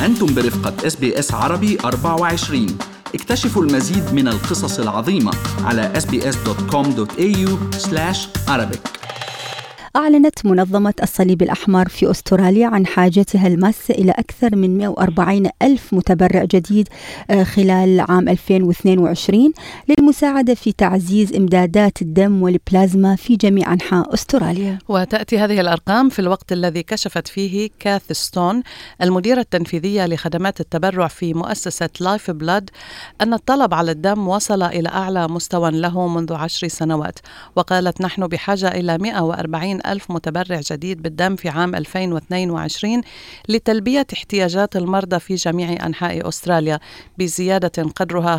أنتم برفقة اس بي اس عربي 24 اكتشفوا المزيد من القصص العظيمة على sbs.com.au arabic أعلنت منظمة الصليب الأحمر في أستراليا عن حاجتها الماسة إلى أكثر من 140 ألف متبرع جديد آه، خلال عام 2022 للمساعدة في تعزيز إمدادات الدم والبلازما في جميع أنحاء أستراليا وتأتي هذه الأرقام في الوقت الذي كشفت فيه كاث ستون المديرة التنفيذية لخدمات التبرع في مؤسسة لايف بلاد أن الطلب على الدم وصل إلى أعلى مستوى له منذ عشر سنوات وقالت نحن بحاجة إلى 140 ألف متبرع جديد بالدم في عام 2022 لتلبية احتياجات المرضى في جميع أنحاء أستراليا بزيادة قدرها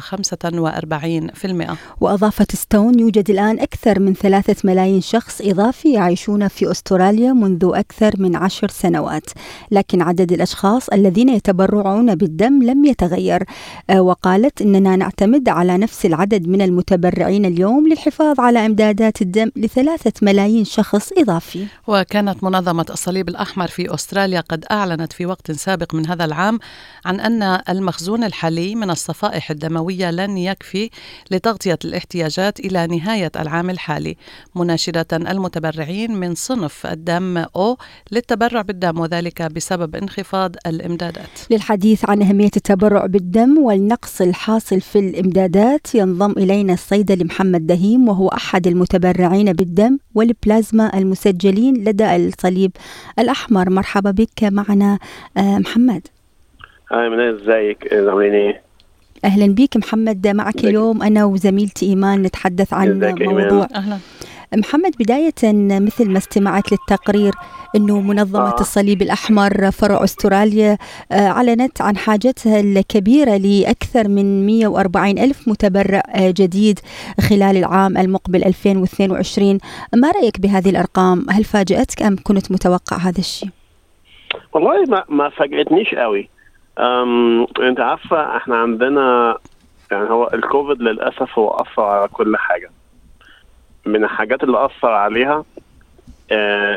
45% وأضافت ستون يوجد الآن أكثر من ثلاثة ملايين شخص إضافي يعيشون في أستراليا منذ أكثر من عشر سنوات لكن عدد الأشخاص الذين يتبرعون بالدم لم يتغير آه، وقالت إننا نعتمد على نفس العدد من المتبرعين اليوم للحفاظ على إمدادات الدم لثلاثة ملايين شخص إضافي الإضافي وكانت منظمة الصليب الأحمر في أستراليا قد أعلنت في وقت سابق من هذا العام عن أن المخزون الحالي من الصفائح الدموية لن يكفي لتغطية الاحتياجات إلى نهاية العام الحالي مناشدة المتبرعين من صنف الدم أو للتبرع بالدم وذلك بسبب انخفاض الإمدادات للحديث عن أهمية التبرع بالدم والنقص الحاصل في الإمدادات ينضم إلينا الصيدلي محمد دهيم وهو أحد المتبرعين بالدم والبلازما المس المسجلين لدى الصليب الأحمر مرحبا بك معنا آه، محمد هاي من ازيك عاملين ايه اهلا بك محمد معك ازيك. اليوم انا وزميلتي ايمان نتحدث عن موضوع اهلا محمد بداية مثل ما استمعت للتقرير أنه منظمة آه. الصليب الأحمر فرع أستراليا آه، أعلنت عن حاجتها الكبيرة لأكثر من 140 ألف متبرع آه، جديد خلال العام المقبل 2022 ما رأيك بهذه الأرقام هل فاجأتك أم كنت متوقع هذا الشيء والله ما ما فاجأتنيش قوي أم انت عارفه احنا عندنا يعني هو الكوفيد للاسف هو اثر على كل حاجه من الحاجات اللي اثر عليها آه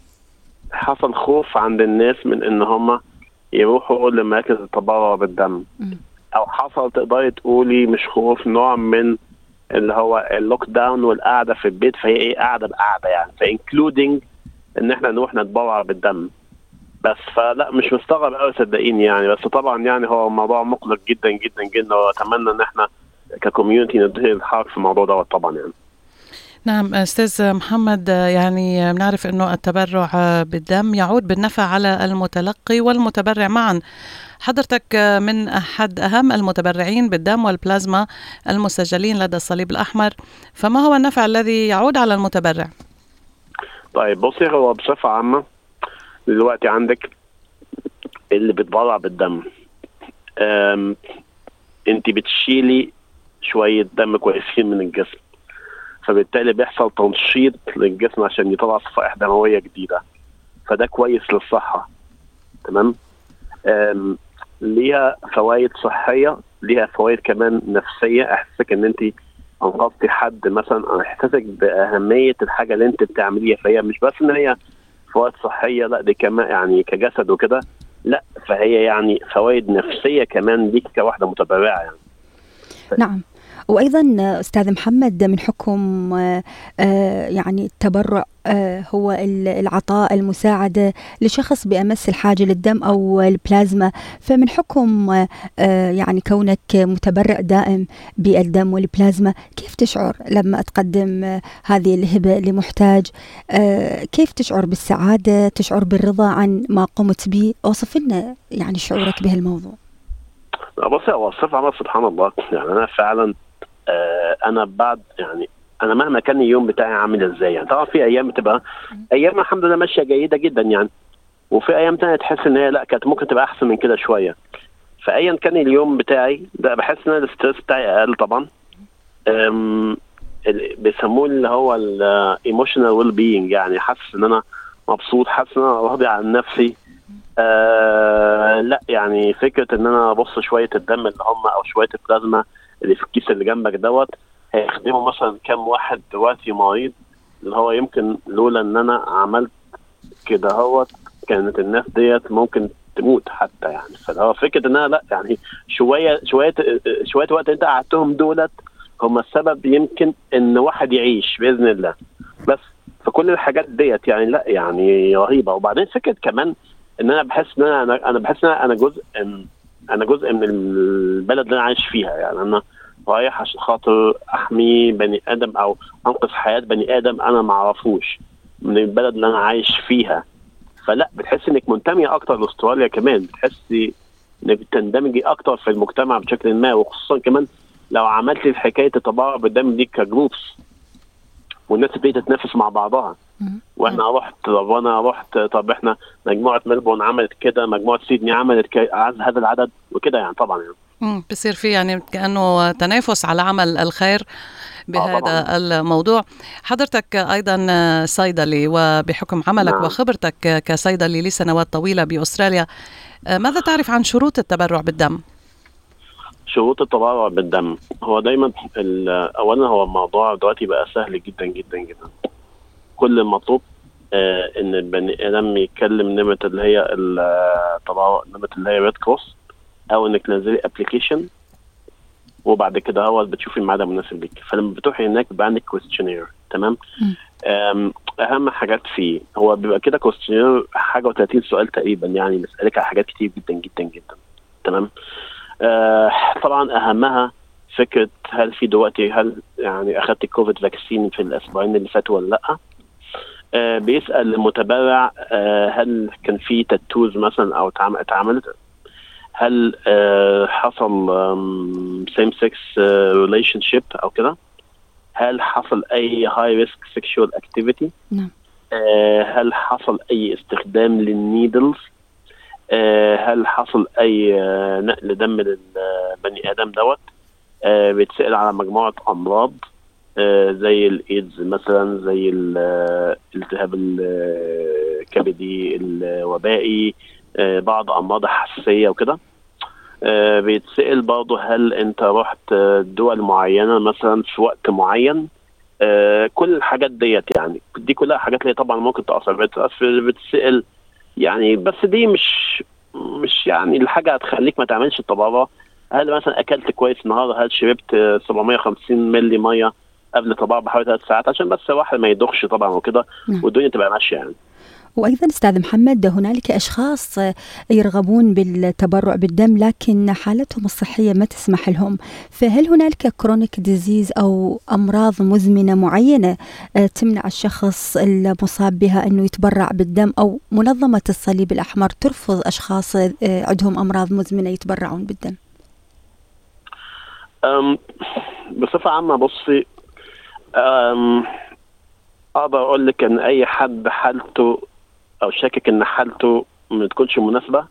حصل خوف عند الناس من ان هم يروحوا لمراكز التبرع بالدم او حصل تقدري تقولي مش خوف نوع من اللي هو اللوك داون والقعده في البيت فهي ايه قاعده بقعده يعني فانكلودنج ان احنا نروح نتبرع بالدم بس فلا مش مستغرب قوي صدقيني يعني بس طبعا يعني هو موضوع مقلق جدا جدا جدا واتمنى ان احنا ككوميونتي ندير الحرك في الموضوع دوت طبعا يعني نعم استاذ محمد يعني بنعرف انه التبرع بالدم يعود بالنفع على المتلقي والمتبرع معا حضرتك من احد اهم المتبرعين بالدم والبلازما المسجلين لدى الصليب الاحمر فما هو النفع الذي يعود على المتبرع طيب بصي هو بصفه عامه دلوقتي عندك اللي بيتبرع بالدم انت بتشيلي شويه دم كويسين من الجسم فبالتالي بيحصل تنشيط للجسم عشان يطلع صفائح دمويه جديده فده كويس للصحه تمام ليها فوائد صحيه ليها فوائد كمان نفسيه احسسك ان انت انقذتي حد مثلا احساسك باهميه الحاجه اللي انت بتعمليها فهي مش بس ان هي فوائد صحيه لا دي كمان يعني كجسد وكده لا فهي يعني فوائد نفسيه كمان ليك كواحده متبرعه يعني نعم وايضا استاذ محمد من حكم آه، آه، يعني التبرع آه، هو العطاء المساعدة لشخص بأمس الحاجة للدم أو البلازما فمن حكم يعني كونك متبرع دائم بالدم والبلازما كيف تشعر لما تقدم هذه الهبة لمحتاج كيف تشعر بالسعادة تشعر بالرضا عن ما قمت به أوصف لنا يعني شعورك بهالموضوع بصي هو الصفة سبحان الله يعني أنا فعلا آه، انا بعد يعني انا مهما كان اليوم بتاعي عامل ازاي يعني طبعا في ايام بتبقى ايام الحمد لله ماشيه جيده جدا يعني وفي ايام تانية تحس ان هي لا كانت ممكن تبقى احسن من كده شويه فايا كان اليوم بتاعي ده بحس ان الاستريس بتاعي اقل طبعا بيسموه اللي هو الايموشنال ويل بينج يعني حاسس ان انا مبسوط حاسس ان انا راضي عن نفسي آه لا يعني فكره ان انا ابص شويه الدم اللي هم او شويه البلازما اللي في الكيس اللي جنبك دوت هيخدموا مثلا كام واحد دلوقتي مريض اللي هو يمكن لولا ان انا عملت كده هوت كانت الناس ديت ممكن تموت حتى يعني فهو فكره انها لا يعني شويه شويه شويه وقت انت قعدتهم دولت هم السبب يمكن ان واحد يعيش باذن الله بس فكل الحاجات ديت يعني لا يعني رهيبه وبعدين فكره كمان ان انا بحس ان انا انا بحس ان انا جزء من انا جزء من البلد اللي انا عايش فيها يعني انا رايح عشان خاطر احمي بني ادم او انقذ حياه بني ادم انا ما اعرفوش من البلد اللي انا عايش فيها فلا بتحس انك منتميه اكتر لاستراليا كمان بتحسي انك بتندمجي اكتر في المجتمع بشكل ما وخصوصا كمان لو عملتي حكايه التبرع بالدم دي كجروبس والناس ابتدت تتنافس مع بعضها واحنا رحت طب وانا رحت طب احنا مجموعه ملبون عملت كده مجموعه سيدني عملت هذا العدد وكده يعني طبعا يعني امم بصير في يعني كانه تنافس على عمل الخير بهذا آه الموضوع حضرتك ايضا صيدلي وبحكم عملك نعم. وخبرتك كصيدلي لسنوات طويله باستراليا ماذا تعرف عن شروط التبرع بالدم؟ شروط التبرع بالدم هو دايما اولا هو الموضوع دلوقتي بقى سهل جدا جدا جدا كل المطلوب آه ان البني ادم يكلم نمره اللي هي التبرع نمره اللي هي ريد كروس او انك تنزلي ابلكيشن وبعد كده هو بتشوفي الميعاد المناسب ليك فلما بتروحي هناك بيبقى عندك كويستشنير تمام اهم حاجات فيه هو بيبقى كده كويستشنير حاجه و30 سؤال تقريبا يعني بيسالك على حاجات كتير جدا جدا جدا تمام آه طبعا اهمها فكره هل في دلوقتي هل يعني اخذت كوفيد فاكسين في الاسبوعين اللي فاتوا ولا لا آه بيسال المتبرع آه هل كان في تاتوز مثلا او اتعملت هل آه حصل سيم سكس ريليشن شيب او كده هل حصل اي هاي ريسك سيكشوال اكتيفيتي نعم هل حصل اي استخدام للنيدلز آه هل حصل اي آه نقل دم للبني ادم دوت آه بيتسال على مجموعه امراض زي الايدز مثلا زي الالتهاب الكبدي الوبائي بعض امراض حساسيه وكده بيتسال برضه هل انت رحت دول معينه مثلا في وقت معين كل الحاجات ديت يعني دي كلها حاجات اللي طبعا ممكن تاثر بتسال يعني بس دي مش مش يعني الحاجه هتخليك ما تعملش التبرع هل مثلا اكلت كويس النهارده هل شربت 750 مللي ميه قبل التبرع بحوالي ثلاث ساعات عشان بس الواحد ما يدخش طبعا وكده والدنيا تبقى ماشيه يعني وايضا استاذ محمد هنالك اشخاص يرغبون بالتبرع بالدم لكن حالتهم الصحيه ما تسمح لهم فهل هنالك كرونيك ديزيز او امراض مزمنه معينه تمنع الشخص المصاب بها انه يتبرع بالدم او منظمه الصليب الاحمر ترفض اشخاص عندهم امراض مزمنه يتبرعون بالدم أم بصفه عامه بصي أم اقدر اقول لك ان اي حد حالته او شاكك ان حالته ما تكونش مناسبه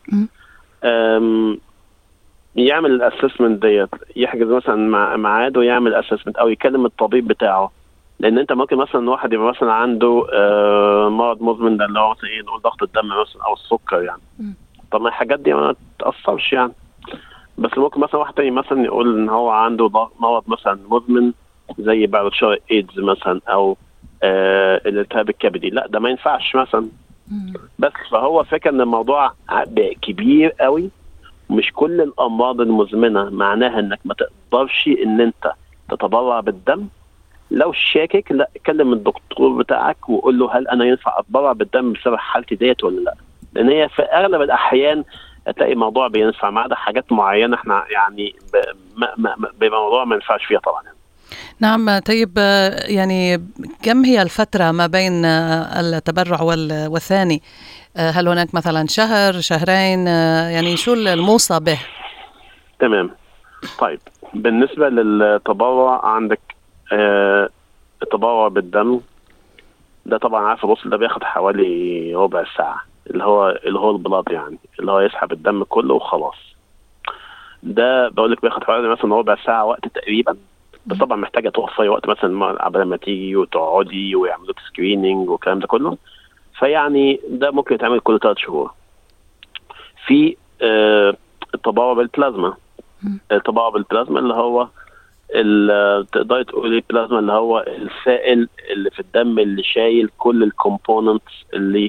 يعمل الاسسمنت ديت يحجز مثلا ميعاد ويعمل اسسمنت او يكلم الطبيب بتاعه لان انت ممكن مثلا واحد يبقى مثلا عنده مرض مزمن ده اللي هو مثلا ايه نقول ضغط الدم مثلا او السكر يعني طب ما الحاجات دي ما تاثرش يعني بس ممكن مثلا واحد تاني مثلا يقول ان هو عنده مرض مثلا مزمن زي بعد شهر ايدز مثلا او آه الالتهاب الكبدي لا ده ما ينفعش مثلا بس فهو فكره ان الموضوع كبير قوي مش كل الامراض المزمنه معناها انك ما تقدرش ان انت تتبرع بالدم لو شاكك لا كلم الدكتور بتاعك وقول له هل انا ينفع اتبرع بالدم بسبب حالتي ديت ولا لا لان هي في اغلب الاحيان هتلاقي الموضوع بينفع ما عدا حاجات معينه احنا يعني بيبقى موضوع ما ينفعش فيها طبعا يعني. نعم طيب يعني كم هي الفترة ما بين التبرع والثاني هل هناك مثلا شهر شهرين يعني شو الموصى به تمام طيب بالنسبة للتبرع عندك آه التبرع بالدم ده طبعا عارفه بص ده بياخد حوالي ربع ساعة اللي هو اللي هو البلاد يعني اللي هو يسحب الدم كله وخلاص ده بقول لك بياخد حوالي مثلا ربع ساعة وقت تقريبا بس طبعا محتاجه توفري وقت مثلا قبل ما تيجي وتقعدي ويعملوا لك سكريننج والكلام ده كله فيعني ده ممكن يتعمل كل ثلاث شهور في آه التبرع بالبلازما التبرع بالبلازما اللي هو تقدري تقولي البلازما اللي هو السائل اللي في الدم اللي شايل كل الكومبوننتس اللي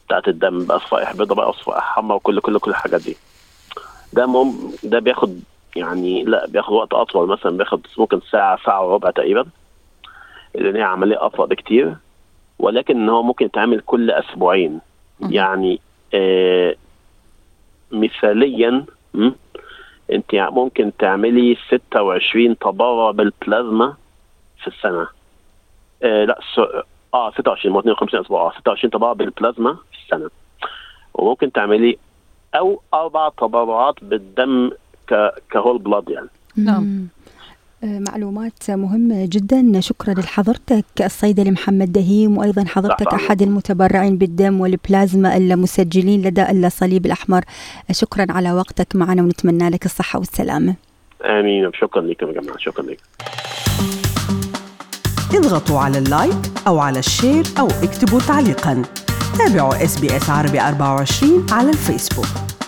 بتاعت الدم بقى صفائح بيضاء بقى وصفائح حمراء وكل كل كل الحاجات دي ده مم ده بياخد يعني لا بياخد وقت اطول مثلا بياخد ممكن ساعه ساعه وربع تقريبا لان هي عمليه ابطا بكتير ولكن هو ممكن يتعمل كل اسبوعين يعني آه مثاليا م? انت ممكن تعملي 26 طباره بالبلازما في السنه آه لا س... اه 26 مو 52 اسبوع اه 26 طباره بالبلازما في السنه وممكن تعملي او اربع طبرات بالدم ك... كهول بلاد يعني نعم. مم. آه، معلومات مهمة جدا شكرا لحضرتك الصيدلي محمد دهيم وأيضا حضرتك طبعاً. أحد المتبرعين بالدم والبلازما المسجلين لدى الصليب الأحمر شكرا على وقتك معنا ونتمنى لك الصحة والسلامة امين شكرا لكم يا جماعه شكرا لكم اضغطوا على اللايك أو على الشير أو اكتبوا تعليقا تابعوا اس بي اس عربي 24 على الفيسبوك